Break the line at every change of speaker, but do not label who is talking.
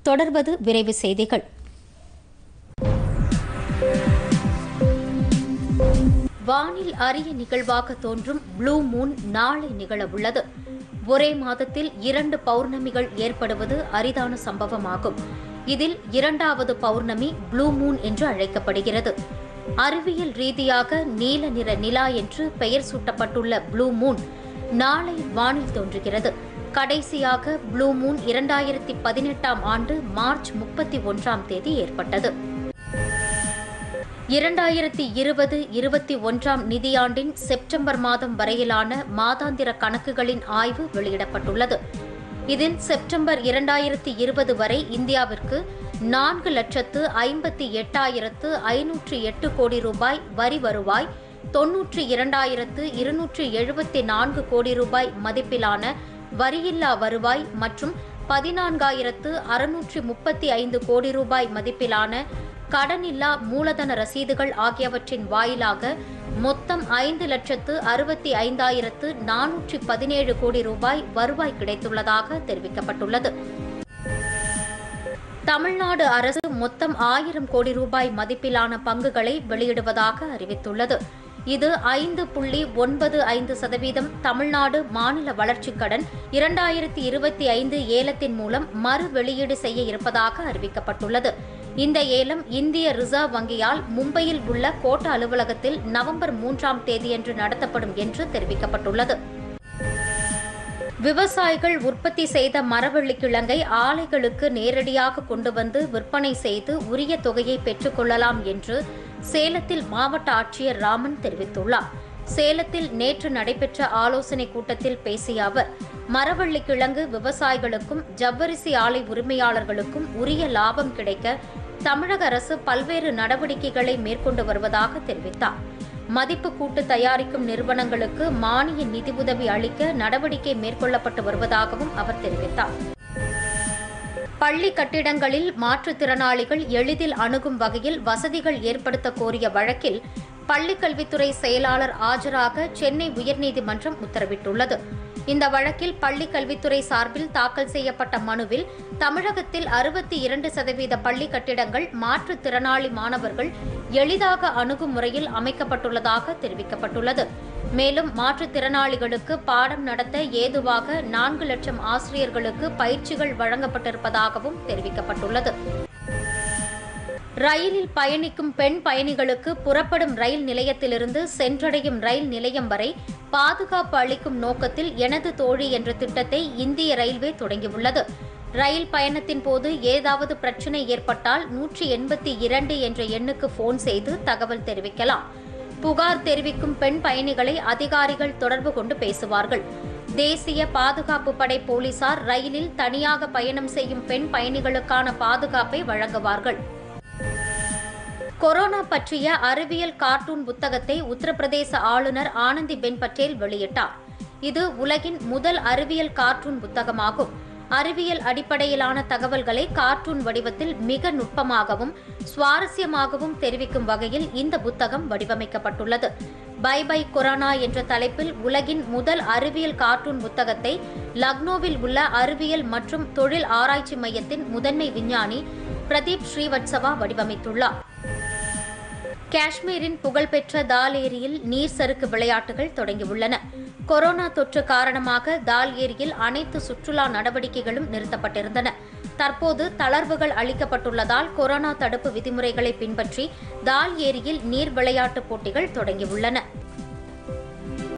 தொடர்வது விரைவு செய்திகள் வானில் அரிய நிகழ்வாக தோன்றும் ப்ளூ மூன் நாளை நிகழவுள்ளது ஒரே மாதத்தில் இரண்டு பௌர்ணமிகள் ஏற்படுவது அரிதான சம்பவமாகும் இதில் இரண்டாவது பௌர்ணமி ப்ளூ மூன் என்று அழைக்கப்படுகிறது அறிவியல் ரீதியாக நீல நிற நிலா என்று பெயர் சூட்டப்பட்டுள்ள ப்ளூ மூன் நாளை வானில் தோன்றுகிறது கடைசியாக ப்ளூ மூன் இரண்டாயிரத்தி பதினெட்டாம் ஆண்டு மார்ச் முப்பத்தி ஒன்றாம் தேதி ஏற்பட்டது இரண்டாயிரத்தி இருபது இருபத்தி ஒன்றாம் நிதியாண்டின் செப்டம்பர் மாதம் வரையிலான மாதாந்திர கணக்குகளின் ஆய்வு வெளியிடப்பட்டுள்ளது இதில் செப்டம்பர் இரண்டாயிரத்தி இருபது வரை இந்தியாவிற்கு நான்கு லட்சத்து ஐம்பத்தி எட்டாயிரத்து ஐநூற்று எட்டு கோடி ரூபாய் வரி வருவாய் தொன்னூற்றி இரண்டாயிரத்து இருநூற்று எழுபத்தி நான்கு கோடி ரூபாய் மதிப்பிலான வரியில்லா வருவாய் மற்றும் பதினான்காயிரத்து அறுநூற்றி முப்பத்தி ஐந்து கோடி ரூபாய் மதிப்பிலான கடனில்லா மூலதன ரசீதுகள் ஆகியவற்றின் வாயிலாக மொத்தம் ஐந்து லட்சத்து அறுபத்தி ஐந்தாயிரத்து நானூற்றி பதினேழு கோடி ரூபாய் வருவாய் கிடைத்துள்ளதாக தெரிவிக்கப்பட்டுள்ளது தமிழ்நாடு அரசு மொத்தம் ஆயிரம் கோடி ரூபாய் மதிப்பிலான பங்குகளை வெளியிடுவதாக அறிவித்துள்ளது இது ஐந்து புள்ளி ஒன்பது ஐந்து சதவீதம் தமிழ்நாடு மாநில வளர்ச்சிக் கடன் இரண்டாயிரத்தி இருபத்தி ஐந்து ஏலத்தின் மூலம் மறு வெளியீடு செய்ய இருப்பதாக அறிவிக்கப்பட்டுள்ளது இந்த ஏலம் இந்திய ரிசர்வ் வங்கியால் மும்பையில் உள்ள கோட்ட அலுவலகத்தில் நவம்பர் மூன்றாம் தேதியன்று நடத்தப்படும் என்று தெரிவிக்கப்பட்டுள்ளது விவசாயிகள் உற்பத்தி செய்த மரவள்ளி கிழங்கை ஆலைகளுக்கு நேரடியாக கொண்டு வந்து விற்பனை செய்து உரிய தொகையை பெற்றுக் கொள்ளலாம் என்று சேலத்தில் மாவட்ட ஆட்சியர் ராமன் தெரிவித்துள்ளார் சேலத்தில் நேற்று நடைபெற்ற ஆலோசனைக் கூட்டத்தில் பேசிய அவர் மரவள்ளி கிழங்கு விவசாயிகளுக்கும் ஜவ்வரிசி ஆலை உரிமையாளர்களுக்கும் உரிய லாபம் கிடைக்க தமிழக அரசு பல்வேறு நடவடிக்கைகளை மேற்கொண்டு வருவதாக தெரிவித்தார் மதிப்பு கூட்டு தயாரிக்கும் நிறுவனங்களுக்கு மானிய நிதியுதவி அளிக்க நடவடிக்கை மேற்கொள்ளப்பட்டு வருவதாகவும் அவர் தெரிவித்தார் பள்ளி கட்டிடங்களில் மாற்றுத்திறனாளிகள் எளிதில் அணுகும் வகையில் வசதிகள் ஏற்படுத்த கோரிய வழக்கில் பள்ளிக்கல்வித்துறை செயலாளர் ஆஜராக சென்னை உயர்நீதிமன்றம் உத்தரவிட்டுள்ளது இந்த வழக்கில் பள்ளிக் கல்வித்துறை சார்பில் தாக்கல் செய்யப்பட்ட மனுவில் தமிழகத்தில் அறுபத்தி இரண்டு சதவீத பள்ளி கட்டிடங்கள் மாற்றுத்திறனாளி மாணவர்கள் எளிதாக அணுகும் முறையில் அமைக்கப்பட்டுள்ளதாக தெரிவிக்கப்பட்டுள்ளது மேலும் மாற்றுத்திறனாளிகளுக்கு பாடம் நடத்த ஏதுவாக நான்கு லட்சம் ஆசிரியர்களுக்கு பயிற்சிகள் வழங்கப்பட்டிருப்பதாகவும் தெரிவிக்கப்பட்டுள்ளது ரயிலில் பயணிக்கும் பெண் பயணிகளுக்கு புறப்படும் ரயில் நிலையத்திலிருந்து சென்றடையும் ரயில் நிலையம் வரை பாதுகாப்பு அளிக்கும் நோக்கத்தில் எனது தோழி என்ற திட்டத்தை இந்திய ரயில்வே தொடங்கியுள்ளது ரயில் பயணத்தின் போது ஏதாவது பிரச்சினை ஏற்பட்டால் நூற்றி எண்பத்தி இரண்டு என்ற எண்ணுக்கு போன் செய்து தகவல் தெரிவிக்கலாம் புகார் தெரிவிக்கும் பெண் பயணிகளை அதிகாரிகள் தொடர்பு கொண்டு பேசுவார்கள் தேசிய பாதுகாப்பு படை போலீசார் ரயிலில் தனியாக பயணம் செய்யும் பெண் பயணிகளுக்கான பாதுகாப்பை வழங்குவார்கள் கொரோனா பற்றிய அறிவியல் கார்ட்டூன் புத்தகத்தை உத்தரப்பிரதேச ஆளுநர் ஆனந்திபென் பட்டேல் வெளியிட்டார் இது உலகின் முதல் அறிவியல் கார்ட்டூன் புத்தகமாகும் அறிவியல் அடிப்படையிலான தகவல்களை கார்ட்டூன் வடிவத்தில் மிக நுட்பமாகவும் சுவாரஸ்யமாகவும் தெரிவிக்கும் வகையில் இந்த புத்தகம் வடிவமைக்கப்பட்டுள்ளது பை பை கொரோனா என்ற தலைப்பில் உலகின் முதல் அறிவியல் கார்ட்டூன் புத்தகத்தை லக்னோவில் உள்ள அறிவியல் மற்றும் தொழில் ஆராய்ச்சி மையத்தின் முதன்மை விஞ்ஞானி பிரதீப் ஸ்ரீவத்சவா வடிவமைத்துள்ளார் காஷ்மீரின் புகழ்பெற்ற தால் ஏரியில் நீர் சறுக்கு விளையாட்டுகள் தொடங்கியுள்ளன கொரோனா தொற்று காரணமாக தால் ஏரியில் அனைத்து சுற்றுலா நடவடிக்கைகளும் நிறுத்தப்பட்டிருந்தன தற்போது தளர்வுகள் அளிக்கப்பட்டுள்ளதால் கொரோனா தடுப்பு விதிமுறைகளை பின்பற்றி தால் ஏரியில் நீர் விளையாட்டுப் போட்டிகள் தொடங்கியுள்ளன